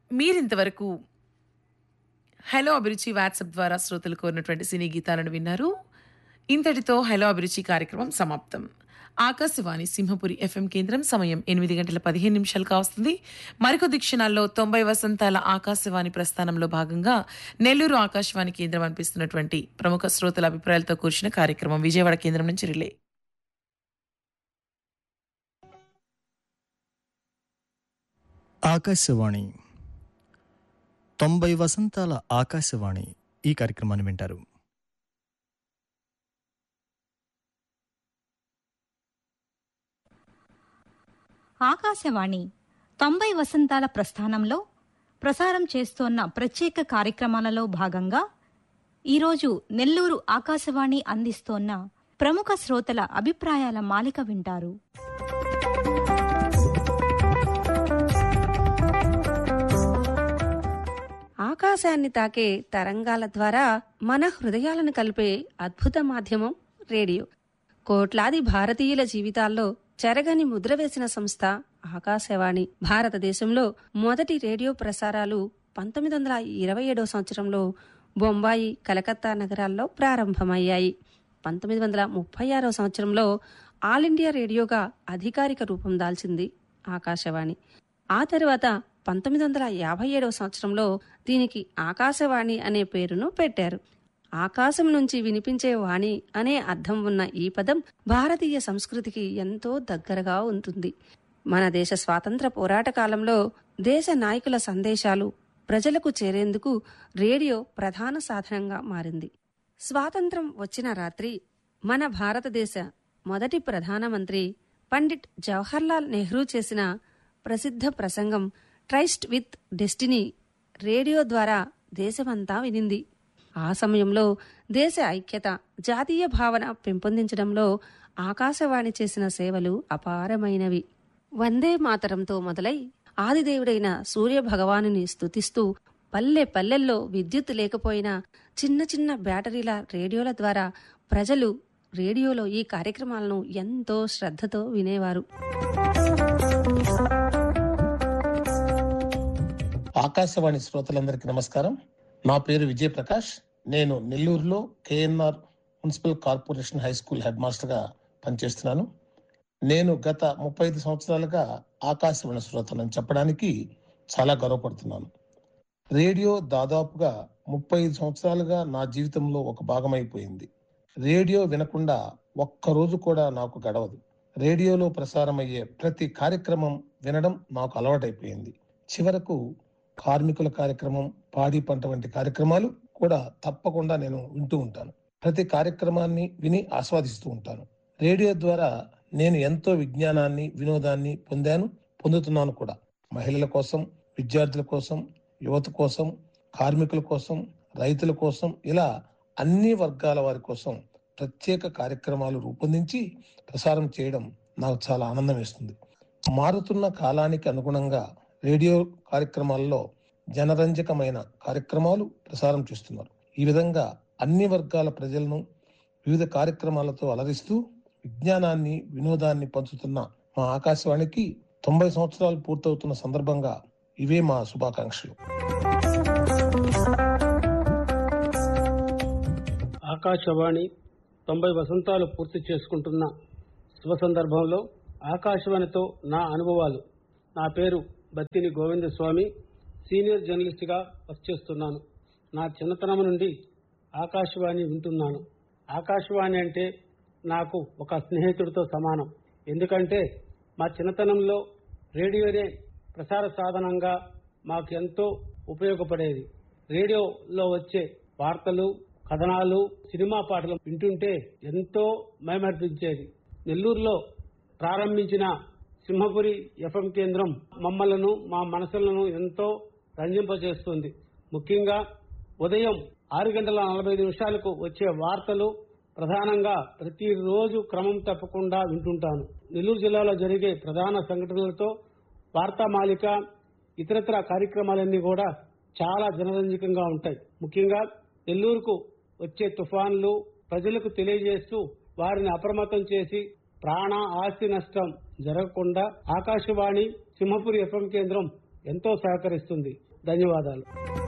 మీరింతవరకు హలో అభిరుచి వాట్సాప్ ద్వారా శ్రోతలు కోరినటువంటి సినీ గీతాలను విన్నారు ఇంతటితో హలో అభిరుచి కార్యక్రమం సమాప్తం ఆకాశవాణి సింహపురి ఎఫ్ఎం కేంద్రం సమయం ఎనిమిది గంటల పదిహేను నిమిషాలు కావస్తుంది మరికొద్ది క్షణాల్లో తొంభై వసంతాల ఆకాశవాణి ప్రస్థానంలో భాగంగా నెల్లూరు ఆకాశవాణి కేంద్రం అనిపిస్తున్నటువంటి ప్రముఖ శ్రోతల అభిప్రాయాలతో కూర్చిన కార్యక్రమం విజయవాడ కేంద్రం నుంచి రిలే ఆకాశవాణి తొంభై వసంతాల ఆకాశవాణి ఈ కార్యక్రమాన్ని వింటారు ఆకాశవాణి తొంభై వసంతాల ప్రస్థానంలో ప్రసారం చేస్తోన్న ప్రత్యేక కార్యక్రమాలలో భాగంగా ఈరోజు నెల్లూరు ఆకాశవాణి అందిస్తోన్న ప్రముఖ శ్రోతల అభిప్రాయాల మాలిక వింటారు ఆకాశాన్ని తాకే తరంగాల ద్వారా మన హృదయాలను కలిపే అద్భుత మాధ్యమం రేడియో కోట్లాది భారతీయుల జీవితాల్లో చెరగని ముద్ర వేసిన సంస్థ ఆకాశవాణి భారతదేశంలో మొదటి రేడియో ప్రసారాలు పంతొమ్మిది వందల ఇరవై ఏడో సంవత్సరంలో బొంబాయి కలకత్తా నగరాల్లో ప్రారంభమయ్యాయి పంతొమ్మిది వందల ముప్పై ఆరో సంవత్సరంలో ఆల్ ఇండియా రేడియోగా అధికారిక రూపం దాల్చింది ఆకాశవాణి ఆ తర్వాత పంతొమ్మిది వందల యాభై ఏడవ సంవత్సరంలో దీనికి ఆకాశవాణి అనే పేరును పెట్టారు ఆకాశం నుంచి వినిపించే వాణి అనే అర్థం ఉన్న ఈ పదం భారతీయ సంస్కృతికి ఎంతో దగ్గరగా ఉంటుంది మన దేశ స్వాతంత్ర పోరాట కాలంలో దేశ నాయకుల సందేశాలు ప్రజలకు చేరేందుకు రేడియో ప్రధాన సాధనంగా మారింది స్వాతంత్రం వచ్చిన రాత్రి మన భారతదేశ మొదటి ప్రధానమంత్రి పండిట్ జవహర్లాల్ నెహ్రూ చేసిన ప్రసిద్ధ ప్రసంగం ట్రైస్ట్ విత్ డెస్టినీ రేడియో ద్వారా దేశమంతా వినింది ఆ సమయంలో దేశ ఐక్యత జాతీయ భావన పెంపొందించడంలో ఆకాశవాణి చేసిన సేవలు అపారమైనవి వందే మాతరంతో మొదలై ఆదిదేవుడైన సూర్య భగవానుని స్తుతిస్తూ పల్లె పల్లెల్లో విద్యుత్ లేకపోయినా చిన్న చిన్న బ్యాటరీల రేడియోల ద్వారా ప్రజలు రేడియోలో ఈ కార్యక్రమాలను ఎంతో శ్రద్ధతో వినేవారు ఆకాశవాణి శ్రోతలందరికీ నమస్కారం నా పేరు విజయ్ ప్రకాష్ నేను నెల్లూరులో K N R municipal corporation high school head master గా పనిచేస్తున్నాను నేను గత ముప్పై ఐదు సంవత్సరాలుగా ఆకాశవాణి శ్రోతలను చెప్పడానికి చాలా గర్వపడుతున్నాను రేడియో దాదాపుగా ముప్పై ఐదు సంవత్సరాలుగా నా జీవితంలో ఒక భాగమైపోయింది రేడియో వినకుండా ఒక్క రోజు కూడా నాకు గడవదు రేడియోలో ప్రసారమయ్యే ప్రతి కార్యక్రమం వినడం నాకు అలవాటైపోయింది చివరకు కార్మికుల కార్యక్రమం పాడి పంట వంటి కార్యక్రమాలు కూడా తప్పకుండా నేను వింటూ ఉంటాను ప్రతి కార్యక్రమాన్ని విని ఆస్వాదిస్తూ ఉంటాను రేడియో ద్వారా నేను ఎంతో విజ్ఞానాన్ని వినోదాన్ని పొందాను పొందుతున్నాను కూడా మహిళల కోసం విద్యార్థుల కోసం యువత కోసం కార్మికుల కోసం రైతుల కోసం ఇలా అన్ని వర్గాల వారి కోసం ప్రత్యేక కార్యక్రమాలు రూపొందించి ప్రసారం చేయడం నాకు చాలా ఆనందం వేస్తుంది మారుతున్న కాలానికి అనుగుణంగా రేడియో కార్యక్రమాల్లో జనరంజకమైన కార్యక్రమాలు ప్రసారం చేస్తున్నారు ఈ విధంగా అన్ని వర్గాల ప్రజలను వివిధ కార్యక్రమాలతో అలరిస్తూ విజ్ఞానాన్ని వినోదాన్ని పంచుతున్న మా ఆకాశవాణికి తొంభై సంవత్సరాలు పూర్తవుతున్న సందర్భంగా ఇవే మా శుభాకాంక్షలు ఆకాశవాణి తొంభై వసంతాలు పూర్తి చేసుకుంటున్న శుభ సందర్భంలో ఆకాశవాణితో నా అనుభవాలు నా పేరు బత్తిని గోవిందస్వామి సీనియర్ జర్నలిస్ట్గా వర్క్ చేస్తున్నాను నా చిన్నతనం నుండి ఆకాశవాణి వింటున్నాను ఆకాశవాణి అంటే నాకు ఒక స్నేహితుడితో సమానం ఎందుకంటే మా చిన్నతనంలో రేడియోనే ప్రసార సాధనంగా మాకు ఎంతో ఉపయోగపడేది రేడియోలో వచ్చే వార్తలు కథనాలు సినిమా పాటలు వింటుంటే ఎంతో మైమర్పించేది నెల్లూరులో ప్రారంభించిన సింహపురి ఎఫ్ఎం కేంద్రం మమ్మలను మా మనసులను ఎంతో రంజింపజేస్తుంది ముఖ్యంగా ఉదయం ఆరు గంటల నలభై నిమిషాలకు వచ్చే వార్తలు ప్రధానంగా ప్రతిరోజు క్రమం తప్పకుండా వింటుంటాను నెల్లూరు జిల్లాలో జరిగే ప్రధాన సంఘటనలతో వార్తామాలిక ఇతరత్ర కార్యక్రమాలన్నీ కూడా చాలా జనరంజకంగా ఉంటాయి ముఖ్యంగా నెల్లూరుకు వచ్చే తుఫాన్లు ప్రజలకు తెలియజేస్తూ వారిని అప్రమత్తం చేసి ప్రాణ ఆస్తి నష్టం జరగకుండా ఆకాశవాణి సింహపురి ఎఫ్ఎం కేంద్రం ఎంతో సహకరిస్తుంది ధన్యవాదాలు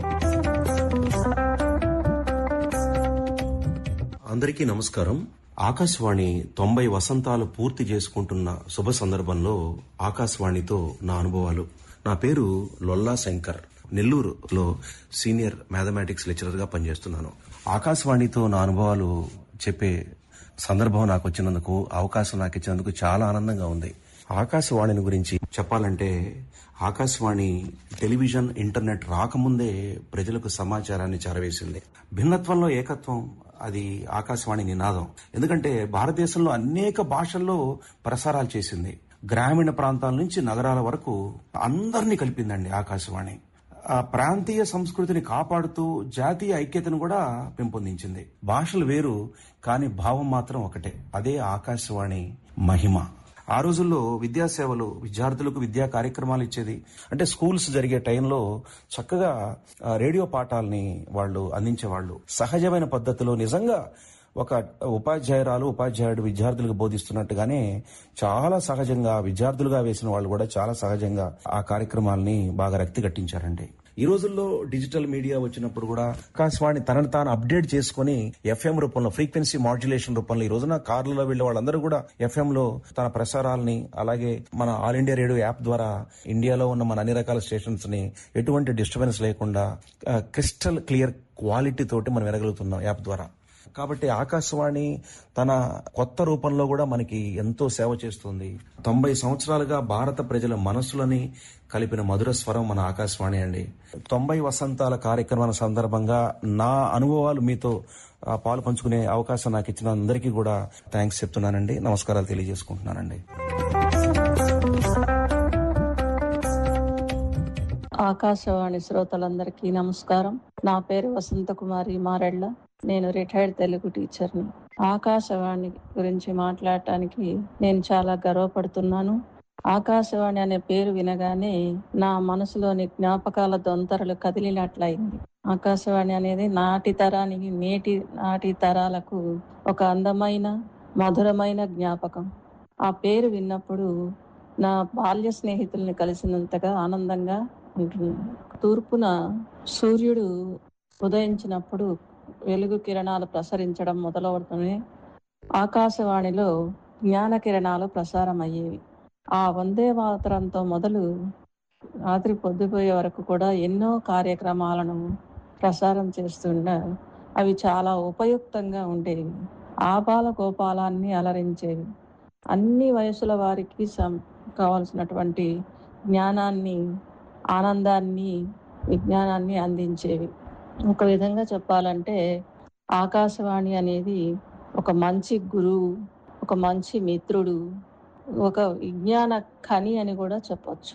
అందరికీ నమస్కారం ఆకాశవాణి తొంభై వసంతాలు పూర్తి చేసుకుంటున్న శుభ సందర్భంలో ఆకాశవాణితో నా అనుభవాలు నా పేరు లొల్లా శంకర్ నెల్లూరులో సీనియర్ మ్యాథమెటిక్స్ లెక్చరర్ గా పనిచేస్తున్నాను ఆకాశవాణితో నా అనుభవాలు చెప్పే సందర్భం నాకు వచ్చినందుకు అవకాశం నాకు ఇచ్చినందుకు చాలా ఆనందంగా ఉంది ఆకాశవాణిని గురించి చెప్పాలంటే ఆకాశవాణి టెలివిజన్ ఇంటర్నెట్ రాకముందే ప్రజలకు సమాచారాన్ని చేరవేసింది భిన్నత్వంలో ఏకత్వం అది ఆకాశవాణి నినాదం ఎందుకంటే భారతదేశంలో అనేక భాషల్లో ప్రసారాలు చేసింది గ్రామీణ ప్రాంతాల నుంచి నగరాల వరకు అందరినీ కలిపిందండి ఆకాశవాణి ఆ ప్రాంతీయ సంస్కృతిని కాపాడుతూ జాతీయ ఐక్యతను కూడా పెంపొందించింది భాషలు వేరు కానీ భావం మాత్రం ఒకటే అదే ఆకాశవాణి మహిమ ఆ రోజుల్లో విద్యాసేవలు విద్యార్థులకు విద్యా కార్యక్రమాలు ఇచ్చేది అంటే స్కూల్స్ జరిగే టైంలో చక్కగా ఆ, రేడియో పాఠాలని వాళ్ళు అందించేవాళ్ళు సహజమైన పద్ధతిలో నిజంగా ఒక ఉపాధ్యాయురాలు ఉపాధ్యాయుడు విద్యార్థులకు బోధిస్తున్నట్టుగానే చాలా సహజంగా విద్యార్థులుగా వేసిన వాళ్ళు కూడా చాలా సహజంగా ఆ కార్యక్రమాల్ని బాగా రక్తి కట్టించారండి ఈ రోజుల్లో డిజిటల్ మీడియా వచ్చినప్పుడు కూడా ఆకాశవాణి తనను తాను అప్డేట్ చేసుకుని ఎఫ్ఎం రూపంలో ఫ్రీక్వెన్సీ మాడ్యులేషన్ రూపంలో ఈ రోజున కార్లలో వెళ్లే వాళ్ళందరూ కూడా ఎఫ్ఎం లో తన ప్రసారాలని అలాగే మన ఆల్ ఇండియా రేడియో యాప్ ద్వారా ఇండియాలో ఉన్న మన అన్ని రకాల స్టేషన్స్ ని ఎటువంటి డిస్టర్బెన్స్ లేకుండా క్రిస్టల్ క్లియర్ క్వాలిటీ తోటి మనం వినగలుగుతున్నాం యాప్ ద్వారా కాబట్టి ఆకాశవాణి తన కొత్త రూపంలో కూడా మనకి ఎంతో సేవ చేస్తుంది తొంభై సంవత్సరాలుగా భారత ప్రజల మనసులని కలిపిన మధుర స్వరం మన ఆకాశవాణి అండి తొంభై వసంతాల కార్యక్రమాల సందర్భంగా నా అనుభవాలు మీతో ఆ, పాలు పంచుకునే అవకాశం నాకు ఇచ్చిన అందరికీ కూడా థ్యాంక్స్ చెప్తున్నానండి నమస్కారాలు తెలియజేసుకుంటున్నానండి ఆకాశవాణి శ్రోతలందరికీ నమస్కారం నా పేరు వసంత కుమారి మారెళ్ళ నేను రిటైర్డ్ తెలుగు టీచర్ని ఆకాశవాణి గురించి మాట్లాడటానికి నేను చాలా గర్వపడుతున్నాను ఆకాశవాణి అనే పేరు వినగానే నా మనసులోని జ్ఞాపకాల దొంతరలు కదిలినట్లయింది ఆకాశవాణి అనేది నాటి తరానికి నేటి నాటి తరాలకు ఒక అందమైన మధురమైన జ్ఞాపకం ఆ పేరు విన్నప్పుడు నా బాల్య స్నేహితుల్ని కలిసినంతగా ఆనందంగా ఉంటుంది తూర్పున సూర్యుడు ఉదయించినప్పుడు వెలుగు కిరణాలు ప్రసరించడం మొదలవుతూనే ఆకాశవాణిలో జ్ఞాన కిరణాలు ప్రసారం అయ్యేవి ఆ వందే మాతరంతో మొదలు రాత్రి పొద్దుపోయే వరకు కూడా ఎన్నో కార్యక్రమాలను ప్రసారం చేస్తుండ అవి చాలా ఉపయుక్తంగా ఉండేవి ఆపాల గోపాలాన్ని అలరించేవి అన్ని వయసుల వారికి సం కావాల్సినటువంటి జ్ఞానాన్ని ఆనందాన్ని విజ్ఞానాన్ని అందించేవి ఒక విధంగా చెప్పాలంటే ఆకాశవాణి అనేది ఒక మంచి గురువు ఒక మంచి మిత్రుడు ఒక విజ్ఞాన ఖని అని కూడా చెప్పొచ్చు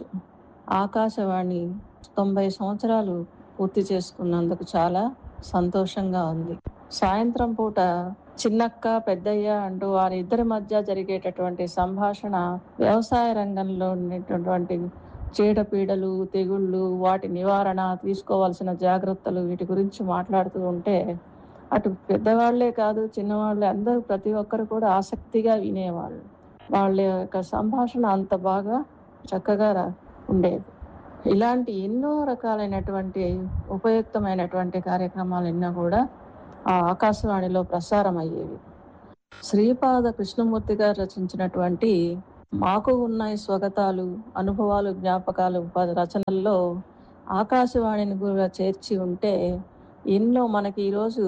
ఆకాశవాణి తొంభై సంవత్సరాలు పూర్తి చేసుకున్నందుకు చాలా సంతోషంగా ఉంది సాయంత్రం పూట చిన్నక్క పెద్దయ్య అంటూ వారి ఇద్దరి మధ్య జరిగేటటువంటి సంభాషణ వ్యవసాయ రంగంలో ఉండేటటువంటి చీడపీడలు తెగుళ్ళు వాటి నివారణ తీసుకోవాల్సిన జాగ్రత్తలు వీటి గురించి మాట్లాడుతూ ఉంటే అటు పెద్దవాళ్లే కాదు చిన్నవాళ్ళే అందరూ ప్రతి ఒక్కరు కూడా ఆసక్తిగా వినేవాళ్ళు వాళ్ళ యొక్క సంభాషణ అంత బాగా చక్కగా రా- ఉండేది ఇలాంటి ఎన్నో రకాలైనటువంటి ఉపయుక్తమైనటువంటి కార్యక్రమాలు ఎన్నో కూడా ఆ ఆకాశవాణిలో ప్రసారం అయ్యేవి శ్రీపాద కృష్ణమూర్తి గారు రచించినటువంటి మాకు ఉన్నాయి స్వగతాలు అనుభవాలు జ్ఞాపకాలు ప- రచనల్లో ఆకాశవాణిని కూడా చేర్చి ఉంటే ఎన్నో మనకి ఈరోజు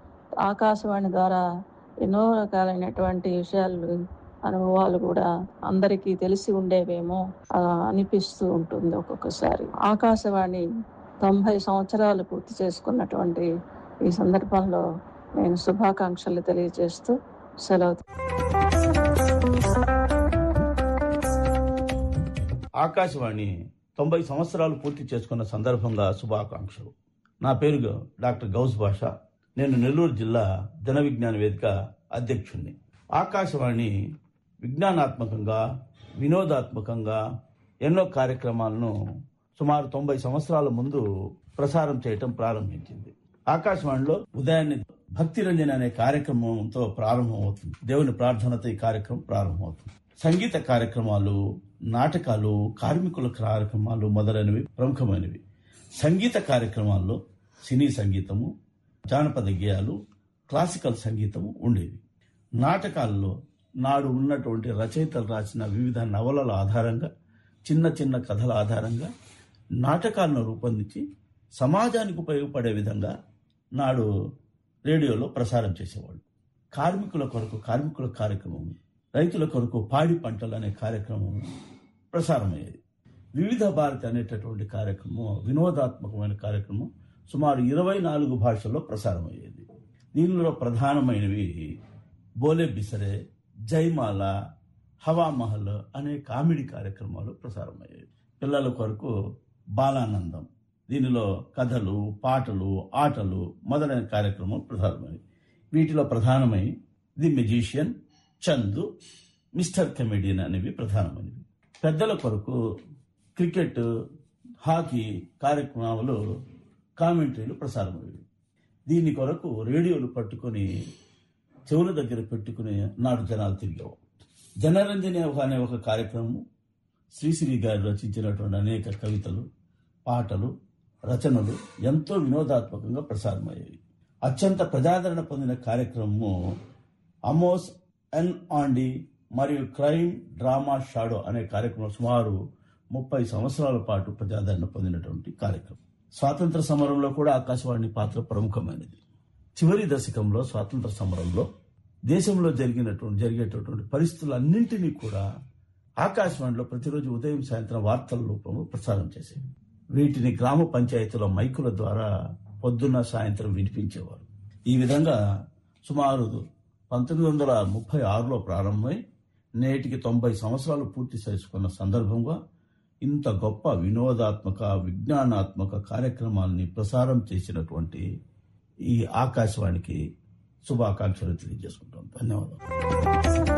ఆకాశవాణి ద్వారా ఎన్నో రకాలైనటువంటి విషయాలు అనుభవాలు కూడా అందరికీ తెలిసి ఉండేవేమో ఆ, అనిపిస్తూ ఉంటుంది ఒక్కొక్కసారి ఆకాశవాణి తొంభై సంవత్సరాలు పూర్తి చేసుకున్నటువంటి ఈ సందర్భంలో నేను శుభాకాంక్షలు తెలియజేస్తూ సెలవు ఆకాశవాణి తొంభై సంవత్సరాలు పూర్తి చేసుకున్న సందర్భంగా శుభాకాంక్షలు నా పేరు డాక్టర్ గౌస్ భాష నేను నెల్లూరు జిల్లా జన విజ్ఞాన వేదిక అధ్యక్షుణ్ణి ఆకాశవాణి విజ్ఞానాత్మకంగా వినోదాత్మకంగా ఎన్నో కార్యక్రమాలను సుమారు తొంభై సంవత్సరాల ముందు ప్రసారం చేయటం ప్రారంభించింది ఆకాశవాణిలో ఉదయాన్నే భక్తి రంజన్ అనే కార్యక్రమంతో ప్రారంభమవుతుంది దేవుని ప్రార్థనతో ఈ కార్యక్రమం ప్రారంభమవుతుంది సంగీత కార్యక్రమాలు నాటకాలు కార్మికుల కార్యక్రమాలు మొదలైనవి ప్రముఖమైనవి సంగీత కార్యక్రమాల్లో సినీ సంగీతము జానపద గేయాలు క్లాసికల్ సంగీతము ఉండేవి నాటకాల్లో నాడు ఉన్నటువంటి రచయితలు రాసిన వివిధ నవలల ఆధారంగా చిన్న చిన్న కథల ఆధారంగా నాటకాలను రూపొందించి సమాజానికి ఉపయోగపడే విధంగా నాడు రేడియోలో ప్రసారం చేసేవాళ్ళు కార్మికుల కొరకు కార్మికుల కార్యక్రమం రైతుల కొరకు పాడి పంటలు అనే కార్యక్రమం ప్రసారమయ్యేది వివిధ భారతి అనేటటువంటి కార్యక్రమం వినోదాత్మకమైన కార్యక్రమం సుమారు ఇరవై నాలుగు భాషల్లో ప్రసారమయ్యేది దీనిలో ప్రధానమైనవి బోలే బిసరే జైమాల హవామహల్ అనే కామెడీ కార్యక్రమాలు ప్రసారమయ్యాయి పిల్లల కొరకు బాలానందం దీనిలో కథలు పాటలు ఆటలు మొదలైన కార్యక్రమం ప్రసారమయ్యాయి వీటిలో ప్రధానమై the magician Chandu mister comedian అనేవి ప్రధానమైనవి పెద్దల కొరకు క్రికెట్ హాకీ కార్యక్రమాలు కామెంటరీలు ప్రసారమయ్యాయి దీని కొరకు రేడియోలు పట్టుకొని చెవుల దగ్గర పెట్టుకుని నాడు జనాలు తిరిగావు జనరంజని అనే ఒక కార్యక్రమం శ్రీశ్రీ గారు రచించినటువంటి అనేక కవితలు పాటలు రచనలు ఎంతో వినోదాత్మకంగా ప్రసారమయ్యాయి అత్యంత ప్రజాదరణ పొందిన కార్యక్రమము అమోస్ ఎన్ ఆండి మరియు క్రైమ్ డ్రామా షాడో అనే కార్యక్రమం సుమారు ముప్పై సంవత్సరాల పాటు ప్రజాదరణ పొందినటువంటి కార్యక్రమం స్వాతంత్ర సమరంలో కూడా ఆకాశవాణి పాత్ర ప్రముఖమైనది చివరి దశకంలో స్వాతంత్ర సమరంలో దేశంలో జరిగినటువంటి జరిగేటటువంటి పరిస్థితులన్నింటినీ కూడా ఆకాశవాణిలో ప్రతిరోజు ఉదయం సాయంత్రం వార్తల రూపంలో ప్రసారం చేసేవి వీటిని గ్రామ పంచాయతీల మైకుల ద్వారా పొద్దున్న సాయంత్రం వినిపించేవారు ఈ విధంగా సుమారు పంతొమ్మిది వందల ముప్పై ఆరులో ప్రారంభమై నేటికి తొంభై సంవత్సరాలు పూర్తి చేసుకున్న సందర్భంగా ఇంత గొప్ప వినోదాత్మక విజ్ఞానాత్మక కార్యక్రమాల్ని ప్రసారం చేసినటువంటి ఈ ఆకాశవాణికి శుభాకాంక్షలు తెలియజేసుకుంటాం ధన్యవాదాలు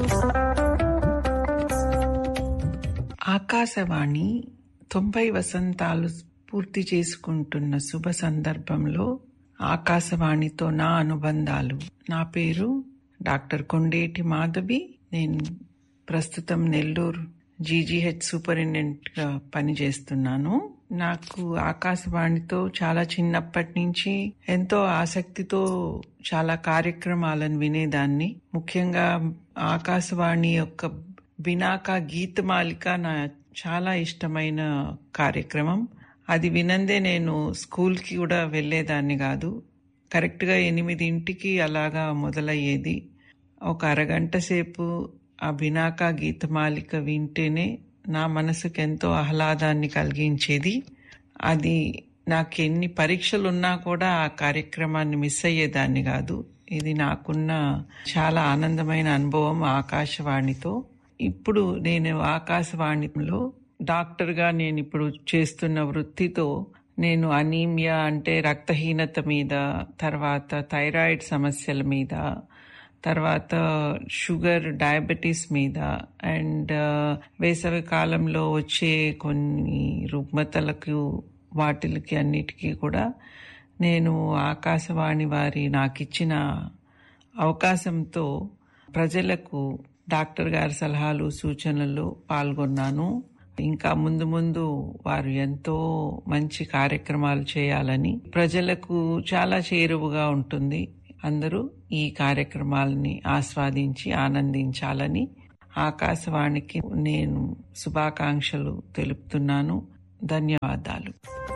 ఆకాశవాణి తొంభై వసంతాలు పూర్తి చేసుకుంటున్న శుభ సందర్భంలో ఆకాశవాణితో నా అనుబంధాలు నా పేరు డాక్టర్ కొండేటి మాధవి నేను ప్రస్తుతం నెల్లూరు జీజీహెచ్ సూపరింటెండెంట్గా పనిచేస్తున్నాను నాకు ఆకాశవాణితో చాలా చిన్నప్పటి నుంచి ఎంతో ఆసక్తితో చాలా కార్యక్రమాలను వినేదాన్ని ముఖ్యంగా ఆకాశవాణి యొక్క బినాక గీతమాలిక నా చాలా ఇష్టమైన కార్యక్రమం అది వినందే నేను స్కూల్కి కూడా వెళ్ళేదాన్ని కాదు కరెక్ట్గా ఎనిమిదింటికి అలాగా మొదలయ్యేది ఒక అరగంట సేపు ఆ బినాక గీతమాలిక వింటేనే నా మనసుకు ఎంతో ఆహ్లాదాన్ని కలిగించేది అది నాకు ఎన్ని పరీక్షలు ఉన్నా కూడా ఆ కార్యక్రమాన్ని మిస్ అయ్యేదాన్ని కాదు ఇది నాకున్న చాలా ఆనందమైన అనుభవం ఆకాశవాణితో ఇప్పుడు నేను ఆకాశవాణిలో డాక్టర్గా నేను ఇప్పుడు చేస్తున్న వృత్తితో నేను అనీమియా అంటే రక్తహీనత మీద తర్వాత థైరాయిడ్ సమస్యల మీద తర్వాత షుగర్ డయాబెటీస్ మీద అండ్ వేసవి కాలంలో వచ్చే కొన్ని రుగ్మతలకు వాటికి అన్నిటికీ కూడా నేను ఆకాశవాణి వారి నాకు ఇచ్చిన అవకాశంతో ప్రజలకు డాక్టర్ గారి సలహాలు సూచనలు పాల్గొన్నాను ఇంకా ముందు ముందు వారు ఎంతో మంచి కార్యక్రమాలు చేయాలని ప్రజలకు చాలా చేరువుగా ఉంటుంది అందరూ ఈ కార్యక్రమాలని ఆస్వాదించి ఆనందించాలని ఆకాశవాణికి నేను శుభాకాంక్షలు తెలుపుతున్నాను ధన్యవాదాలు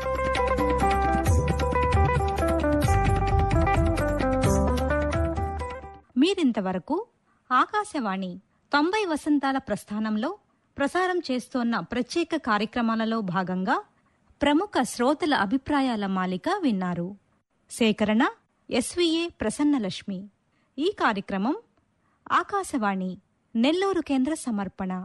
మీరింతవరకు ఆకాశవాణి తొంభై వసంతాల ప్రస్థానంలో ప్రసారం చేస్తోన్న ప్రత్యేక కార్యక్రమాలలో భాగంగా ప్రముఖ శ్రోతల అభిప్రాయాల మాలిక విన్నారు సేకరణ ఎస్వీఏ ప్రసన్నలక్ష్మి ఈ కార్యక్రమం ఆకాశవాణి నెల్లూరు కేంద్ర సమర్పణ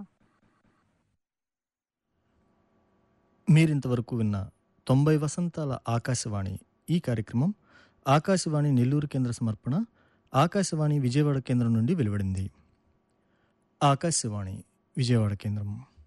మీరింతవరకు విన్న తొంభై వసంతాల ఆకాశవాణి ఈ కార్యక్రమం ఆకాశవాణి నెల్లూరు కేంద్ర సమర్పణ ఆకాశవాణి విజయవాడ కేంద్రం నుండి వెలువడింది ఆకాశవాణి విజయవాడ కేంద్రం